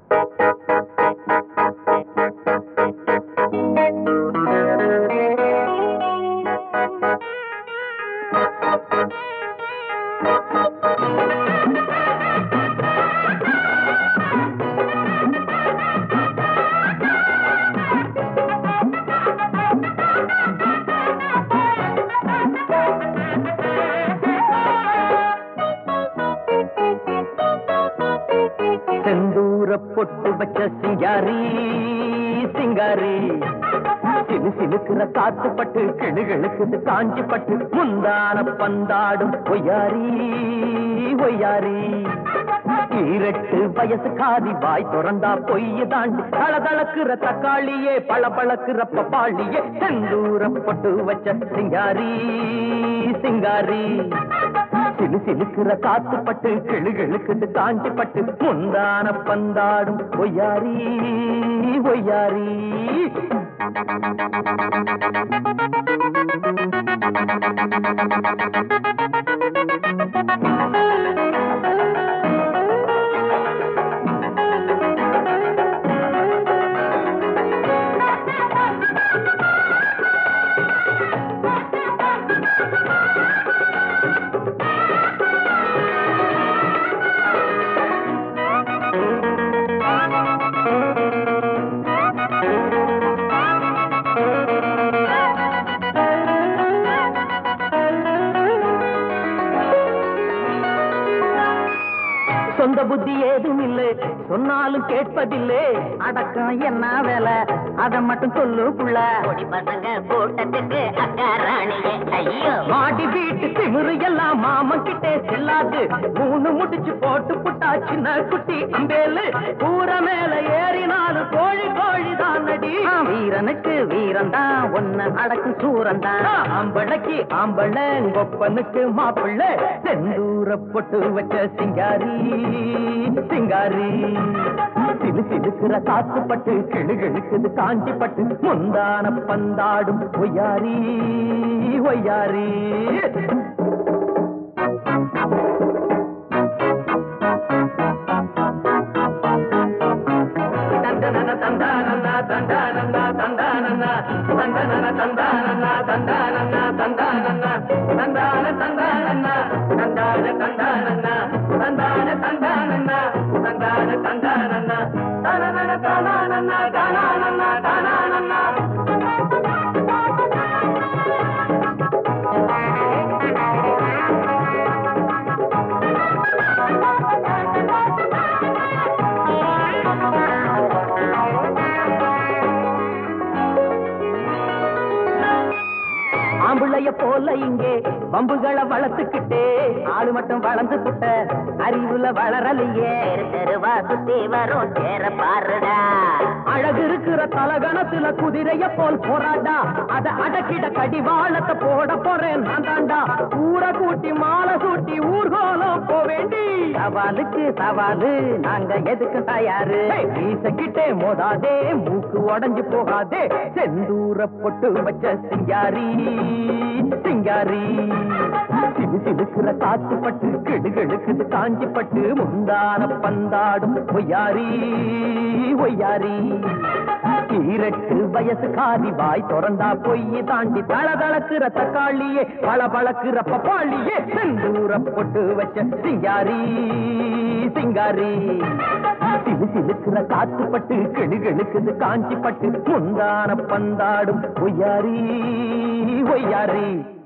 செந்தூர பொட்டு வச்ச சிங்காரி சிங்காரி சிலு சிலுக்குற காத்து பட்டு கிளுகிழுக்குது காஞ்சி பட்டு முந்தான பந்தாடும் ஒய்யாரி ஒய்யாரி ஈரட்டு வயசு காதி வாய் திறந்தா பொய்ய தாண்டி தளதளக்குற தக்காளியே பளபளக்குற பப்பாளியே செந்தூர பொட்டு வச்ச சிங்காரி சிங்காரி சிலு சிலுக்குற காத்து பட்டு கிளுகிழுக்குது காஞ்சி பட்டு முந்தான பந்தாடும் ஒய்யாரி ஒய்யாரி சொந்த புத்தி ஏதும் இல்லை சொன்னாலும் கேட்பதில்லை அடக்கம் என்ன வேலை அத மட்டும் சொல்லு புள்ள கொடி பசங்க கூட்டத்துக்கு அக்கா ராணியே ஐயோ மாடி வீட்டு திமிரு எல்லாம் மாமன் கிட்டே செல்லாது மூணு முடிச்சு போட்டு புட்டா சின்ன குட்டி அம்பேலு கூற மேல ஏறினாலும் கோழி கோழி தான் அடி வீரனுக்கு வீரன் தான் ஒன்னு அடக்கும் சூரன் தான் ஆம்பளைக்கு ஆம்பளை கொப்பனுக்கு மாப்பிள்ளை செந்தூர பொட்டு வச்ச சிங்காரி சிங்காரி சிலு சிலுக்குற காத்து பட்டு கிளுகிழுக்குது காஞ்சி பட்டு முந்தான பந்தாடும் ஒய்யாரி ஒய்யாரி தந்தனன தந்தானன்னா தந்தானன்னா தந்தானன்னா தந்தனன தந்தானன்னா தந்தானன்னா தந்தானன்னா தந்தான தந்தானன்னா தந்தான தந்தானன்னா தந்தான தந்தானன்னா தந்தான தந்தானன்னா தனனன தானானன்னா தானானன்னா தானானன்னா ஆம்பளைய போல இங்கே பம்புகளை வளர்த்துக்கிட்டே ஆளு மட்டும் வளர்ந்து புட்ட அறிவுல வளரலையே தெரு தெருவா சுத்தி வரும் சேர பாருடா அழகு இருக்கிற தலகணத்துல குதிரைய போல் போராடா அத அடக்கிட கடிவாளத்தை போட போறேன் நான் தாண்டா ஊர கூட்டி மாலை சூட்டி ஊர்கோலம் போவேண்டி சவாலுக்கு சவாலு நாங்க எதுக்கு தயாரு வீசக்கிட்டே மோதாதே மூக்கு உடைஞ்சு போகாதே செந்தூர பொட்டு வச்ச சிங்காரி சிங்காரி சிலு சிலுக்குற காத்து பட்டு கிடுகிடுக்குது காஞ்சி பட்டு முந்தான பந்தாடும் ஒய்யாரி ஒய்யாரி ஈரட்டு வயசு காதி வாய் திறந்தா பொய்ய தாண்டி தளதளக்குற தக்காளியே பளபளக்குற பப்பாளியே செந்தூர பொட்டு வச்ச சிங்காரி சிங்காரி சிலு சிலுக்குற காத்து பட்டு கிடுகிடுக்குது காஞ்சி பட்டு முந்தான பந்தாடும் ஒய்யாரி ஒய்யாரி